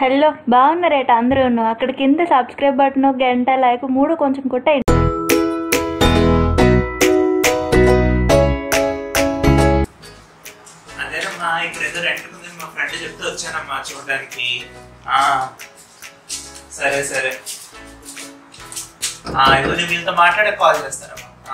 Hello బాగున్నారేట అందరూ అక్కడ కింద సబ్స్క్రైబ్ బటన్ గంట లైక్ మూడు కొంచెం కొట్టేయండి అదేనమ్మా ఇక్కడ ఏదో రెంట్ ఉంది మా ఫ్రెండ్ చెప్తే వచ్చానమ్మా చూడడానికి ఆ, సరే సరే ఆ, ఇదిగో నేను మీతో మాట్లాడే కాల్ చేస్తానమ్మా ఆ.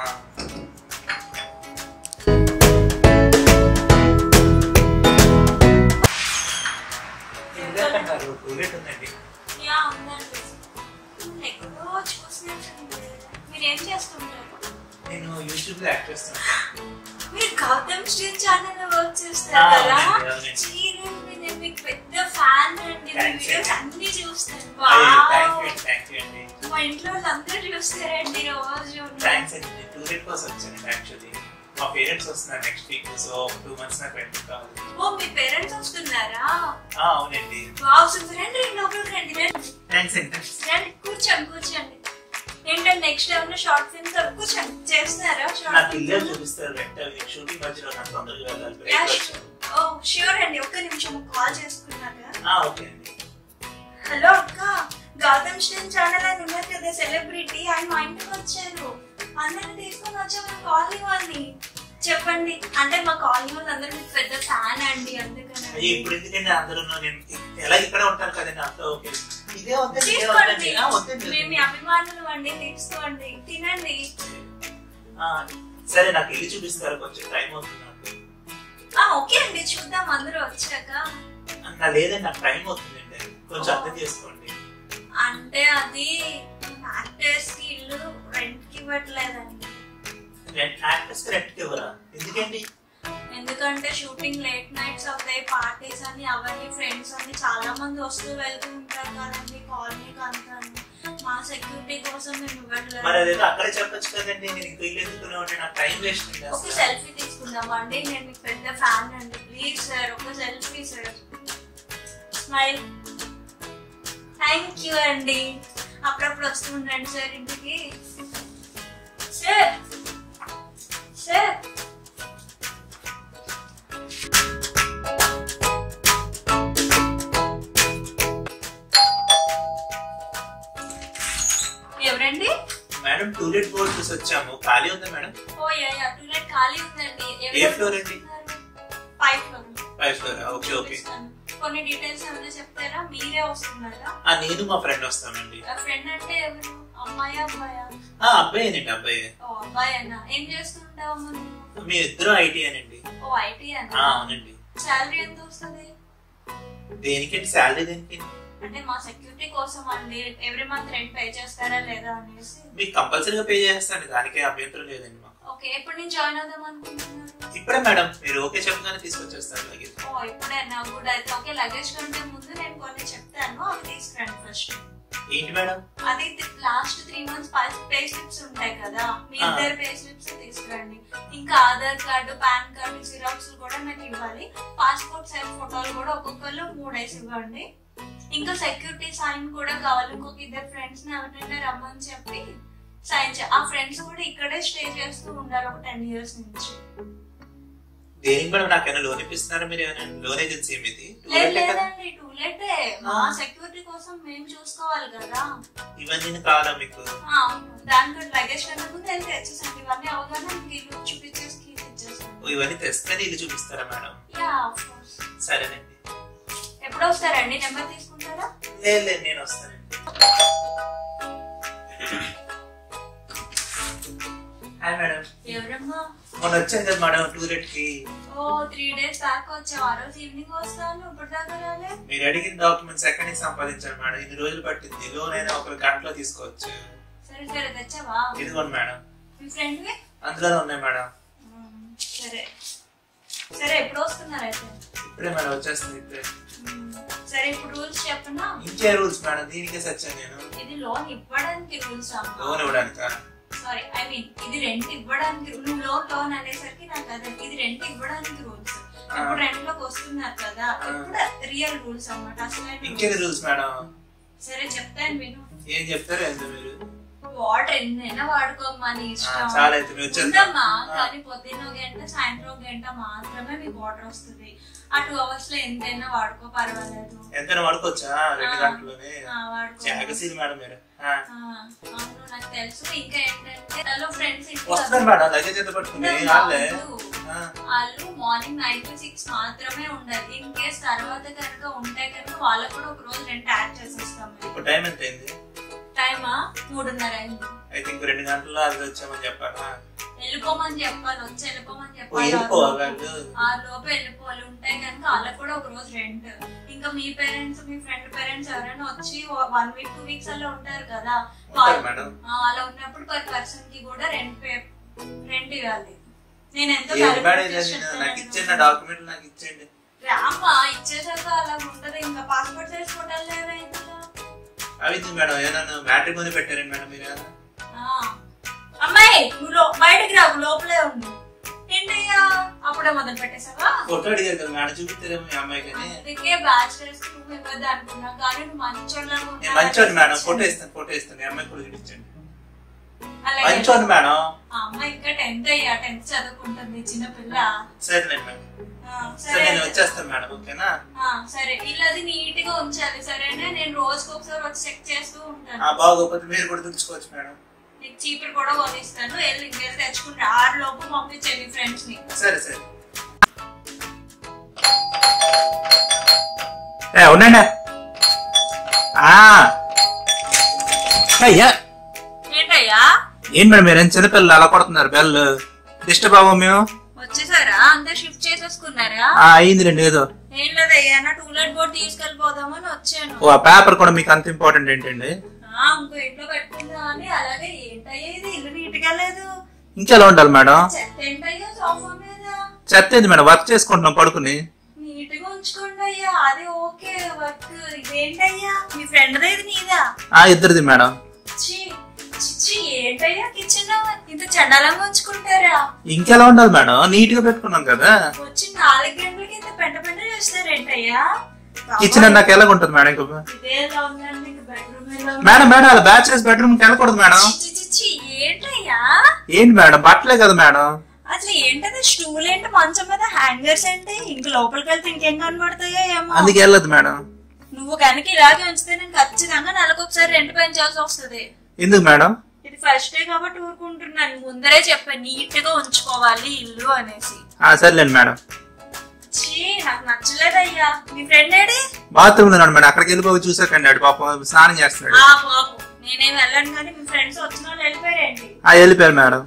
ఎందుకంటున్నారు టూలెట్ ఉందండి యా ఉందండి ఎక్కడో చూసినట్టుంది మీరేం చేస్తుంటారు నేను యూట్యూబ్ లో యాక్ట్ చేస్తాను మీరు గౌతమ్ స్ట్రీట్ ఛానల్ లో వర్క్ చేస్తారు ఆ, కదా అవునండి, అవునండి. చీరండి నేను మీకు పెద్ద ఫ్యాన్ అండి మీ Thanks, వీడియోస్ thanks. అన్ని చూస్తాను thank wow you thank you అండి మా ఇంట్లో వాళ్ళందరూ చూస్తారండి రోజు థ్యాంక్స్ అండి నేను టూలెట్ కోసం వచ్చాను యాక్చువల్లీ మా పేరెంట్స్ వస్తున్నారు next week so two months నాకు రెంట్ కావాలి ఓ మీ పేరెంట్స్ వస్తున్నారా ఆ, అవునండి వావ్ సూపర్ రండి రండి లోపలికి రండి రండి థ్యాంక్స్ అండి థ్యాంక్స్ రండి కూర్చోండి కూర్చోండి ఏంటంటే నెక్స్ట్ ఏమైనా షార్ట్ ఫిల్మ్స్ కూర్చోండి చేస్తున్నారా షార్ట్ నాకు ఇల్లే ఫిల్మ్స్ చూపిస్తారు రెంట్ అవి షూటింగ్ మధ్యలో నాకు తొందరగా వెళ్ళాలి యా, బ్రేక్ వచ్చాను ఓ ష్యూర్ అండి ఒక్క నిమిషం కాల్ చేసుకున్నాక ఆ, ఓకే అండి హలో అక్క గౌతమ్ స్టీన్ ఛానల్ అని ఉన్నారు కదా సెలబ్రిటీ ఆయన మా ఇంటికి వచ్చారు అందరిని తీసుకొని వచ్చా మా కాలనీ వాళ్ళని చెప్పండి అంటే మా కాలనీ వాళ్ళందరూ మీకు పెద్ద ఫ్యాన్ అండి అందుకని అయ్యి ఇప్పుడు ఎందుకంటే అందరూ నేను ఎలా ఇక్కడ ఉంటాను కదండి అంతా ఓకే ఇదే వద్దండి ఇదే తీసుకోండి వద్దండి ఆ, వద్దండి మేము మీ అభిమానులు అండి తీసుకోండి తినండి ఆ, సరే నాకు ఇల్లు చూపిస్తారు కొంచెం టైం అవుతుంది నాకు ఆ ఓకే అండి చూద్దాం అందరూ వచ్చాక నా లేదండి నాకు టైం అవుతుందండి కొంచెం అర్థం చేసుకోండి అంటే అది యాక్టర్స్ కి ఇల్లు రెంట్ కి ఇవ్వట్లేదండి రెంట్ యాక్టర్స్ రెంట్కి ఇవ్వరా ఎందుకండి ఎందుకంటే షూటింగ్ లేట్ నైట్స్ అవుతాయి పార్టీస్ అని అవన్నీ ఫ్రెండ్స్ అని చాలా మంది వస్తూ వెళ్తూ ఉంటారు కదండి కాలనీకి అంతా మా సెక్యూరిటీ కోసం మేము మరి ఇవ్వట్లేదు అదేదో అక్కడే చెప్పొచ్చు కదండి నేను ఇంకో ఇల్లు ఎందుకునే ఉంటే నాకు టైం వేస్ట్ అండి ఒక అసలు. సెల్ఫీ తీసుకుందాం అండి నేను మీకు పెద్ద ఫ్యాన్ అండి ప్లీజ్ సార్ ఒక selfie sir smile thank you అండి అప్పుడప్పుడు వస్తూ ఉండండి సార్ ఇంటికి సార్ సార్ ఎవరండి మేడం టూలెట్ బోర్డ్ చూసి వచ్చాము ఖాళీ ఉందా madam oh yeah yeah to let ఖాళీ ఉందండి ఏ floor అండి? Five floor five floor okay okay కొన్ని డీటెయిల్స్ ఏమైనా చెప్తారా మీరే వస్తున్నారా ఆ నేను మా ఫ్రెండ్ వస్తామండి ఫ్రెండ్ అంటే ఎవరు అమ్మాయి అబ్బాయా ఆ అబ్బాయేనండి అబ్బాయి ఓ అబ్బాయి అన్న ఏం చేస్తుంటావు నువ్వు మీ ఇద్దరు ఐటీ అనండి ఓ ఐటీ ఆ, అన్న అవునండి శాలరీ ఎంత వస్తుంది దేనికండి శాలరీ దేనికి అంటే మా సెక్యూరిటీ కోసం అండి ఎవ్రీ మంత్ రెంట్ పే చేస్తారా లేదా అనేసి మీకు కంపల్సరీగా పే చేస్తాను దానికే అభ్యంతరం లేదండి మాకు ఓకే ఎప్పుడు నేను జాయిన్ అవుదాం అనుకుంటున్నారు ఇప్పుడే మేడం మీరు ఓకే చెప్పగానే తీసుకొచ్చేస్తారు అలాగే ఓ ఇప్పుడే నా గుడ్ అయితే ఓకే లగేజ్ కంటే ముందు నేను కొన్ని చెప్తాను అవి తీసుకురండి ఫస్ట్ ఏంటి మేడం అది last three months pay slips ఉంటాయి కదా మీ ఆ. ఇద్దరు పే స్లిప్స్ తీసుకురండి ఇంకా Aadhaar card PAN card xerox కూడా నాకు ఇవ్వాలి పాస్పోర్ట్ సైజ్ ఫోటోలు కూడా ఒక్కొక్కరు మూడేసి ఇవ్వండి ఇంకా సెక్యూరిటీ సైన్ కూడా కావాలి ఇంకొక ఇద్దరు ఫ్రెండ్స్ ని ఎవరైనా రమ్మని చెప్పి సైన్ చే ఆ ఫ్రెండ్స్ కూడా ఇక్కడే స్టే చేస్తూ ఉండాలి ఒక టెన్ ఇయర్స్ నుంచి దేనికి మేడం నాకైనా లోన్ ఇప్పిస్తున్నారా మీరు ఏమైనా లోన్ ఏజెన్సీ మీది లేదు టూలెట్ కదా? లేదండి టూలెటే మా ఆ. సెక్యూరిటీ కోసం మేము చూసుకోవాలి కదా ఇవన్నీ కావాలా మీకు ఆ, అవును. దానికి లగేజ్ కన్నా ముందు వెళ్ళి తెచ్చేసండి ఇవన్నీ అవగానే మీకు ఇల్లు చూపించేసి కీ తెచ్చేసాను ఓ, ఇవన్నీ తెస్తేనే ఇల్లు చూపిస్తారా మేడం యా ఆఫ్ కోర్స్ సరేనండి ఎప్పుడు వస్తారండి నెంబర్ తీసుకుంటారా లేదు లేదు నేను వస్తానండి హాయ్ మేడం ఎవరమ్మా మొన్న వచ్చాను కదా మేడం టూలెట్ కి ఓ త్రీ డేస్ బ్యాక్ వచ్చావు ఆ రోజు ఈవినింగ్ వస్తాను ఇప్పుడు దాకా రాలే మీరు అడిగిన డాక్యుమెంట్స్ ఎక్కడి నుంచి సంపాదించారు మేడం ఇన్ని రోజులు పట్టింది లోన్ అయినా ఒక గంటలో తీసుకోవచ్చు సరే సరే తెచ్చావా ఇదిగోండి మేడం మీ ఫ్రెండ్ అందులోనే ఉన్నాయి మేడం సరే సరే ఎప్పుడు వస్తున్నారు అయితే ఇప్పుడే మేడం వచ్చేస్తుంది ఇప్పుడే మ్మ్. సరే ఇప్పుడు రూల్స్ చెప్పనా ఇంకే రూల్స్ మేడం దీనికే సచ్చాను నేను ఇది లోన్ ఇవ్వడానికి రూల్స్ లోన్ ఇవ్వడానిక సారీ ఐ మీన్ ఇది రెంట్ ఇవ్వడానికి నువ్వు లోన్ లోన్ అనేసరికి నాకు అదే ఇది రెంట్ ఇవ్వడానికి రూల్స్ ఇప్పుడు రెంట్ లోకి వస్తున్నారు కదా ఇప్పుడు రియల్ రూల్స్ అన్నమాట అసలు ఇంకేది రూల్స్ మేడం సరే చెప్తాను విను ఏం చెప్తారు ఏందో మీరు వాటర్ ఎన్నైనా వాడుకోమని ఆ, ఇష్టం చాలా అయితే మీరు వచ్చేస్తారు ఉందమ్మా ఆ. కానీ పొద్దున్న ఒక గంట సాయంత్రం ఒక గంట మాత్రమే మీకు వాటర్ వస్తుంది ఆ టూ అవర్స్ లో ఎంతైనా వాడుకో పర్వాలేదు ఎంతైనా వాడుకోవచ్చా రెండు ఆ. గంటలోనే ఆ, వాడుకో జాగసీలు మేడం మీరు ఆ. ఆ, అవును నాకు తెలుసు ఇంకా ఏంటంటే హలో ఫ్రెండ్స్ వస్తున్నారు మేడం లగేజ్ ఎంత పట్టుకుని వాళ్ళే ఆ. వాళ్ళు మార్నింగ్ నైన్ టు సిక్స్ మాత్రమే ఉండాలి ఇన్ కేస్ తర్వాత కనుక ఉంటే కనుక వాళ్ళకు కూడా ఒక రోజు రెండు యాడ్ చేసేస్తాం ఇప్పుడు టైం ఎంత అయింది టైమా మూడున్నర అయింది అయితే ఇంకో రెండు గంటల్లో అది వచ్చామని చెప్పారా వెళ్ళిపోమని చెప్పాలి వచ్చి వెళ్ళిపోమని ఓ, చెప్పాలి వెళ్ళిపోవాలి వాళ్ళు ఆ లోపు వెళ్ళిపోవాలి ఉంటే కనుక వాళ్ళకు కూడా ఒక రోజు రెంట్ ఇంకా మీ పేరెంట్స్ మీ ఫ్రెండ్ పేరెంట్స్ ఎవరైనా వచ్చి వన్ వీక్ టూ వీక్స్ అలా ఉంటారు కదా ఉంటారు వాళ్ళు- మేడం ఆ, అలా ఉన్నప్పుడు పర్ పర్సన్ కి కూడా రెంట్ పే రెంట్ ఇవ్వాలి నేను ఎంతో ఏది మేడం calculate ఇది చేసి నేను- నాకు చెప్తాను. ఇచ్చేయండి డాక్యుమెంట్ నాకు ఇచ్చేయండి రామ్మా ఇచ్చేసాక అలా ఉంటది ఇంకా పాస్పోర్ట్ సైజ్ ఫోటోలు లేవా ఇందులో అవి ఇది మేడం ఏమన్నా బ్యాటరీ కొని పెట్టారండి మేడం మీరు ఆ. అమ్మాయి నువ్వు లో- బయటికి రావు లోపలే ఉండు ఏంటయ్యా అప్పుడే మొదలు పెట్టేసావా ఫోటో అడిగారు కదా మేడం చూపిస్తారేమో మీ అమ్మాయి కానీ అందుకే బ్యాచిలర్స్ రూమ్ ఇవ్వద్దు అనుకున్నా కానీ నువ్వు మంచోళ్ళగా నేను ఉన్నావు. మంచోడు మేడం ఫోటో ఇస్తాను ఫోటో ఇస్తాను మీ అమ్మాయి కూడా చూపించండి అలాగే. మంచోడు మేడం ఆ అమ్మాయి ఇంకా టెన్త్ అయ్యా టెన్త్ చదువుకుంటుంది చిన్న పిల్ల సరేనండి మేడం ఆ, సరే సరే నేను వచ్చేస్తాను మేడం ఓకేనా ఆ, సరే ఇల్లది నీట్ గా ఉంచాలి సరేనా నేను రోజుకి ఒకసారి వచ్చి చెక్ చేస్తూ ఉంటాను ఆ బాగోకపోతే మీరు కూడా తుడుచుకోవచ్చు మేడం నీకు చీపురు కూడా కొనిస్తాను వెళ్ళి ఇంకెళ్ళి తెచ్చుకుంటే ఆరు లోపు పంపించండి ఫ్రెండ్స్ ని సరే సరే ఏ ఉండండి ఆ. అయ్యా ఏంటయ్యా ఏం మేడం మీరు చిన్నపిల్లలు అలా కొడుతున్నారు బెల్ డిస్టర్బ్ అవ్వం మేము వచ్చేసారా అంతా షిఫ్ట్ చేసేసుకున్నారా ఆ, అయింది రెండు ఏదో ఏం లేదయ్యా నా టూలెట్ బోర్డ్ తీసుకెళ్ళిపోదామని వచ్చాను ఓ ఆ పేపర్ కూడా మీకు అంత ఇంపార్టెంట్ ఏంటండి ఆ, ఇంకో ఇంట్లో పెట్టుకుందా అని అలాగే ఏంటయ్యా ఇది ఇల్లు నీట్ గా లేదు ఇంకెలా ఉండాలి మేడం చెత్త ఏంటయ్యా సోఫా మీద చెత్త ఏంది మేడం వర్క్ చేసుకుంటున్నాం పడుకుని నీట్ గా ఉంచుకోండి అయ్యా అది ఓకే వర్క్ ఇదేంటయ్యా మీ ఫ్రెండ్ ఇది నీదా ఆ ఇద్దరిది మేడం ఛీ, ఛీ, ఛీ, ఏంటయ్యా కిచెన్ ఇంత చండాలంగా ఉంచుకుంటారా ఇంకెలా ఉండాలి మేడం నీట్ గా పెట్టుకున్నాం కదా వచ్చి నాలుగు గంటలకి ఇంత పెంట పెంట చేస్తారేంటయ్యా కిచెన్ నాకు ఎలాగ ఉంటుంది మేడం ఇంకా ఇదే ఎలా ఉందండి బెడ్రూమ్ ఎలా ఉంది? మేడం మేడం అలా బ్యాచులర్స్ బెడ్రూమ్ వెళ్ళకూడదు మేడం ఛీ, ఛీ, ఛీ, ఛీ, ఏంటయ్యా ఏంటి మేడం బట్టలే కదా మేడం అసలు ఏంటది స్టూల్ ఏంటి మంచం మీద హ్యాంగర్స్ ఏంటి ఇంక లోపలికి వెళ్తే ఇంకేం కనబడతాయో ఏమో అందుకే వెళ్ళదు మేడం నువ్వు కనుక ఇలాగే ఉంచితే నేను ఖచ్చితంగా నెలకు ఒకసారి రెంట్ పెంచాల్సి వస్తుంది ఎందుకు మేడం ఇది ఫస్ట్ డే కాబట్టి ఊరుకుంటున్నాను ముందరే చెప్పాను నీట్ గా ఉంచుకోవాలి ఇల్లు అనేసి ఆ సర్లేండి మేడం ఛీ నాకు నచ్చలేదయ్యా మీ ఫ్రెండ్ ఏడి బాత్రూమ్ లో ఉన్నాడు మేడం అక్కడికి వెళ్ళిపోయి చూసాకండి ఆడు పాపం స్నానం చేస్తున్నాడు ఆ బాబు నేనేం వెళ్ళను కానీ మీ ఫ్రెండ్స్ వచ్చిన వాళ్ళు వెళ్ళిపోయారండి ఆ వెళ్ళిపోయారు మేడం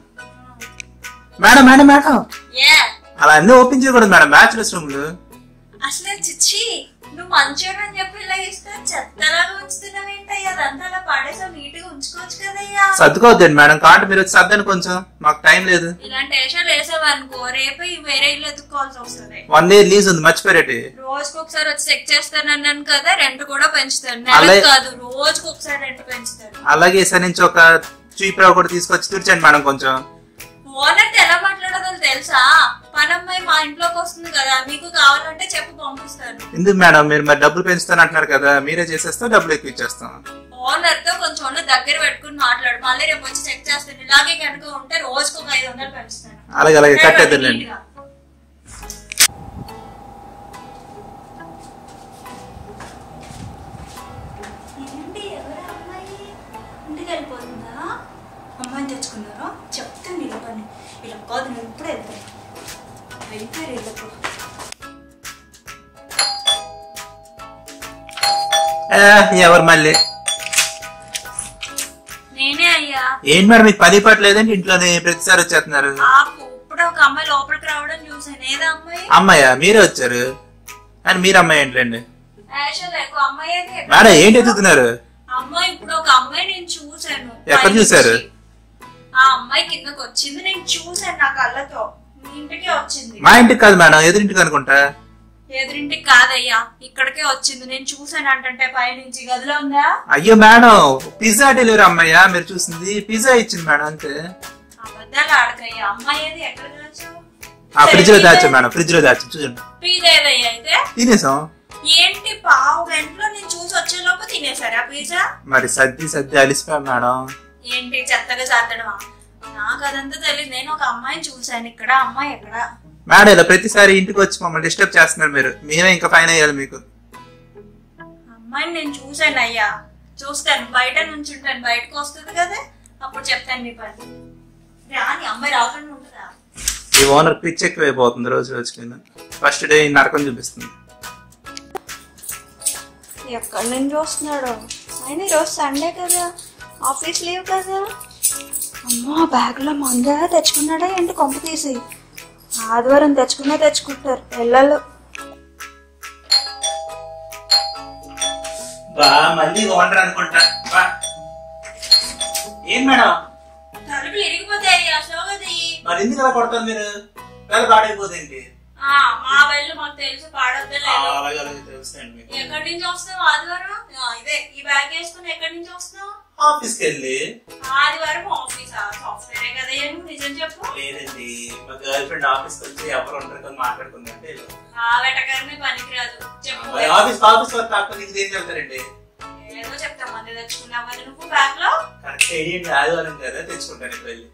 మేడం మేడం మేడం ఏ అలా అన్ని ఓపెన్ చేయకూడదు మేడం బ్యాచులర్స్ రూమ్లు అసలు చిచ్చి నువ్వు మంచోడు అని చెప్పి ఇలా ఇస్తే చెత్తలాగా ఉంచుతున్నావు ఏంటయ్యా అదంతా అలా పడేసావు నీట్ గా ఉంచుకోవచ్చు కదయ్యా సర్దుకోవద్దండి మేడం కాబట్టి మీరు వచ్చి సర్దని కొంచెం మాకు టైం లేదు ఇలాంటి వేషాలు వేసావనుకో రేపు ఈ వేరే ఇల్లు ఎత్తుకోవాల్సి వస్తుంది వన్ ఇయర్ లీజ్ ఉంది మర్చిపోయేటి రోజుకి ఒకసారి వచ్చి చెక్ చేస్తాను అన్నాను కదా రెంట్ కూడా పెంచుతాను అలాగే- నెలకు కాదు రోజుకి ఒకసారి రెంట్ పెంచుతాను అలాగే ఈసారి నుంచి ఒక చీప్ కూడా తీసుకొచ్చి తుడిచండి మేడం కొంచెం ఓనర్ ఎలా మాట్లాడదో తెలుసా పనమ్మాయి మా ఇంట్లోకి వస్తుంది కదా మీకు కావాలంటే చెప్పు పంపిస్తాను ఎందుకు మేడం మీరు మరి డబ్బులు పెంచుతాను అంటున్నారు కదా మీరే చేసేస్తా డబ్బులు ఎక్కువ ఇచ్చేస్తాం ఓనర్ తో కొంచెం ఉన్న దగ్గర పెట్టుకుని మాట్లాడు మళ్ళీ రేపు వచ్చి చెక్ చేస్తాను ఇలాగే కనుక ఉంటే రోజుకు ఒక ఐదు వందలు పెంచుతాను అలాగే అలాగే కట్టేద్దులేండి నీట్గా. ఏంటి ఎవరు అమ్మాయి ఇంటికి వెళ్ళిపోతుందా అమ్మాయిని తెచ్చుకున్నారా చెప్తే నీ పని ఇలా కాదు నేను ఇప్పుడే వెళ్తాను వెళ్ళిపోయారు వీళ్ళకు ఏ, ఎవరు మళ్ళీ నేనే అయ్యా ఏంటి మేడం మీకు పని పాట లేదండి ఇంట్లోనే ప్రతిసారి వచ్చేస్తున్నారు ఆపు ఇప్పుడు ఒక అమ్మాయి లోపలికి రావడం చూసాను ఏదా అమ్మాయి అమ్మాయ్యా మీరే వచ్చారు అని మీరు అమ్మాయి ఏంటండి యాక్చువల్ ఎక్కువ అమ్మాయి అయితే ఎక్కడ- మేడం ఏంటి ఎత్తుతున్నారు అమ్మాయి ఇప్పుడు ఒక అమ్మాయి నేను చూసాను ఎక్కడ పైనుంచి. చూశారు? ఆ అమ్మాయి కిందకి వచ్చింది నేను చూసాను నా కళ్ళతో మీ ఇంటికి వచ్చింది మా ఇంటికి కాదు మేడం ఎదురింటికి అనుకుంటా ఎదురింటికి కాదయ్యా ఇక్కడికే వచ్చింది నేను చూసాను అంటే పైనుంచి గదిలో ఉందా అయ్యో మేడం పిజ్జా డెలివరీ అమ్మాయ్యా మీరు చూసింది పిజ్జా ఇచ్చింది మేడం అంతే అబద్ధాలు ఆడకయ్యా అమ్మాయి ఏది ఎక్కడ దాచావు ఆ ఫ్రిడ్జ్ లో దాచాం మేడం ఫ్రిడ్జ్ లో దాచాం చూడండి పిజ్జా ఏదయ్యా అయితే తినేసాం ఏంటి పావు గంటలో నేను చూసి వచ్చేలోపు తినేసారా పిజ్జా మరి సర్ది సర్ది అలిసిపోయాం మేడం ఏంటి చెత్తగా చేద్దడమా నాకు అదంతా తెలియదు నేను ఒక అమ్మాయిని చూసాను ఇక్కడ అమ్మాయి ఎక్కడ మేడం ఇలా ప్రతిసారి ఇంటికి వచ్చి మమ్మల్ని డిస్టర్బ్ చేస్తున్నారు మీరు మేమే ఇంకా ఫైన్ అయ్యాలి మీకు అమ్మాయిని నేను చూశాను అయ్యా చూస్తాను బయట నుంచి ఉంటాను బయటకు వస్తుంది కదా అప్పుడు చెప్తాను మీ పని రాని అమ్మాయి రాకుండా ఉంటుందా ఈ ఓనర్ పిచ్ ఎక్కువైపోతుంది రోజు రోజుకి ఫస్ట్ డే నరకం చూపిస్తుంది ఎక్కడి నుంచి వస్తున్నాడు ఆయన ఈరోజు సండే కదా ఆఫీస్ లీవ్ కదా అమ్మో బ్యాగ్లో మంద తెచ్చుకున్నాడా ఏంటి కొంప తీసి ఆదివారం తెచ్చుకున్నా తెచ్చుకుంటారు పిల్లలు బా మళ్ళీ ఓనర్ అనుకుంటా బా ఏం మేడం తలుపులు ఇరిగిపోతాయి అసలు అది మరి ఎందుకు అలా కొడతారు మీరు వేళ పాడైపోతుంది ఆ, మా వెళ్ళు మాకు తెలుసు పాడొద్దా లేదు అలాగే అలాగే తెలుస్తాయండి మీకు ఎక్కడి నుంచి వస్తున్నావు ఆదివారం ఆ, ఇదే ఈ బ్యాగ్ వేసుకుని ఎక్కడి నుంచి వస్తున్నావు ఆఫీస్కి వెళ్ళి ఆదివారం ఆఫీస్ సాఫ్ట్వేరే కదా ఏ నువ్వు నిజం చెప్పు లేదండి మా గర్ల్ ఫ్రెండ్ ఆఫీస్కి వచ్చి ఎవరు ఉంటారు కదా మాట్లాడుకుందంటే ఆ వెటకారమే పనికిరాదు చెప్పు ఆఫీస్ ఆఫీస్ వర్క్ కాకపోతే ఇంక దేనికి వెళ్తారండి ఏదో చెప్తా మంది తెచ్చుకున్నావు కదా నువ్వు బ్యాగ్ లో కరెక్ట్ ఏంటి ఆదివారం కదా తెచ్చుకుంటాను ఇప్పుడు వెళ్ళి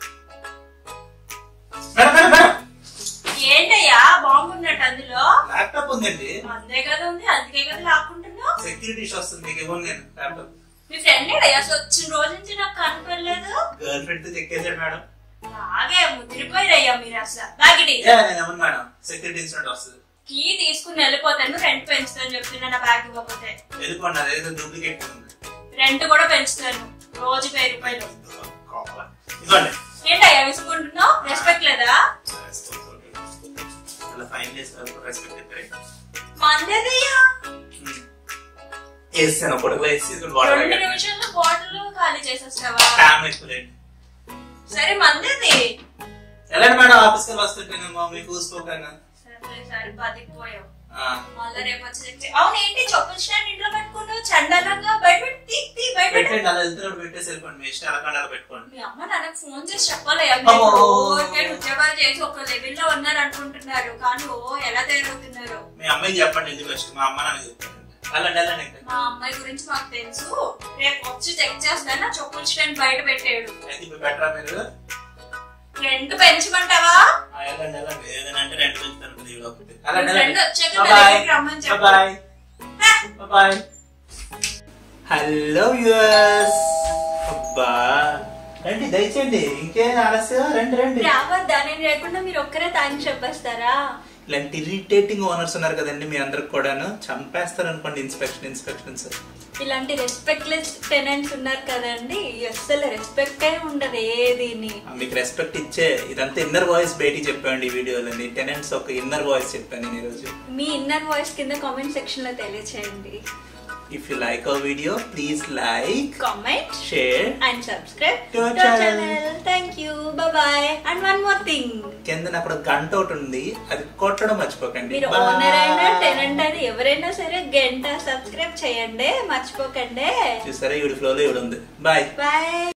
మేడం మేడం మేడం ఏంటయ్యా బాగున్నట్టు అందులో ల్యాప్టాప్ ఉందండి అంతే కదా ఉంది అందుకే కదా లాక్కుంటున్నావు సెక్యూరిటీ ఇష్యూ వస్తుంది మీకు ఇవ్వను నేను ల్యాప్టాప్ మీ ఫ్రెండ్ అయ్యా అసలు వచ్చిన రోజు నుంచి నాకు కనపడలేదు గర్ల్ ఫ్రెండ్ తో చెక్కేసాడు మేడం బాగా ముదిరిపోయారయ్యా మీరు అసలు బ్యాగ్ ఏ నేను ఏమన్నా మేడం సెక్యూరిటీ ఇన్సిడెంట్ వస్తుంది కీ తీసుకుని వెళ్ళిపోతాను రెంట్ పెంచుతాను చెప్తున్నా నా బ్యాగ్ ఇవ్వకపోతే ఎందుకోండి అదేదో డూప్లికేట్ ఉంది రెంట్ కూడా పెంచుతాను రోజు వెయ్యి రూపాయలు ఇదిగోండి ఏంటయ్యా విసుకుంటున్నావు రెస్పెక్ట్ లేదా అలా ఫైన్ చేస్తారు రెస్పెక్ట్ చెప్పారు మందేదయ్యా వేస్తాను పొడుగులో వేసి వాటర్ రెండు నిమిషాల్లో బాటిల్ ఖాళీ చేసేస్తావా ఫ్యామిలీ ఎక్కువలేండి సరే మందేది ఎలాంటి మేడం ఆఫీస్కి వెళ్ళి వస్తుంటే నేను మామూలు కూసుకోకన్నా సరే సరే బతికిపోయావు మళ్ళీ రేపు వచ్చి చెప్తే అవును ఏంటి చెప్పులు స్టాండ్ ఇంట్లో పెట్టుకున్నావు చండాలంగా బయట పెట్టి తీ, తీ, బయట పెట్టు. పెట్టండి అలా వెళ్తున్నప్పుడు పెట్టేసి వెళ్ళిపోండి మీ ఇష్టం ఎలా అలా పెట్టుకోండి మీ అమ్మ నాన్నకు ఫోన్ చేసి చెప్పాలయ్యా అమ్మో. మీరు ఉద్యోగాలు చేసి ఒక లెవెల్ లో ఉన్నారు అనుకుంటున్నారు కానీ ఓ ఎలా తయారవుతున్నారు మీ అమ్మాయికి చెప్పండి ఎందుకు ఫస్ట్ మా అమ్మ నాన్న చెప్తాను వెళ్ళండి వెళ్ళండి ఇంకా మా అమ్మాయి గురించి మాకు తెలుసు రేపు వచ్చి చెక్ చేస్తాను చెప్పుల స్టాండ్ బయట పెట్టాడు అయితే ఇప్పుడు పెట్టరా మీరు రెంట్ పెంచమంటావా ఆ, వెళ్ళండి వెళ్ళండి ఏదైనా అంటే రెండు పెంచుతాను లీవ్ ఒకటి మీ వెళ్ళండి ఫ్రెండ్ వెళ్ళండి వచ్చాక నా బాయ్ దగ్గరికి రమ్మని చెప్పు బాయ్ బాయ్ హలో యూఎస్ అబ్బా రండి దయచేయండి ఇంకేం ఆలస్యం రండి రండి రావద్దా నేను లేకుండా మీరు ఒక్కరే థ్యాంక్స్ చెప్పేస్తారా ఇలాంటి ఇరిటేటింగ్ ఓనర్స్ ఉన్నారు కదండి మీ అందరికి కూడాను చంపేస్తారు అనుకోండి ఇన్స్పెక్షన్ ఇన్స్పెక్షన్స్ ఇలాంటి రెస్పెక్ట్లెస్ టెనెంట్స్ ఉన్నారు కదండి అస్సలు రెస్పెక్టే ఉండదు ఏదిని మీకు రెస్పెక్ట్ ఇచ్చే ఇదంతా ఇన్నర్ వాయిస్ బయటికి చెప్పండి ఈ వీడియోలో టెనెంట్స్ ఒక ఇన్నర్ వాయిస్ చెప్పాను నేను ఈరోజు మీ ఇన్నర్ వాయిస్ కింద కామెంట్ సెక్షన్ లో తెలియచేయండి if you like our video please like comment share and subscribe To to our our channel. Channel thank you bye and one more thing కింద అక్కడ గంట ఒకటి ఉంది అది కొట్టడం మర్చిపోకండి మీరు Bye. ఓనర్ అయినా టెనెంట్ అయినా ఎవరైనా సరే గంట సబ్స్క్రైబ్ చేయండి మర్చిపోకండి చూసారా ఈవిడ ఫ్లోలో ఈవిడ ఉంది బాయ్ బాయ్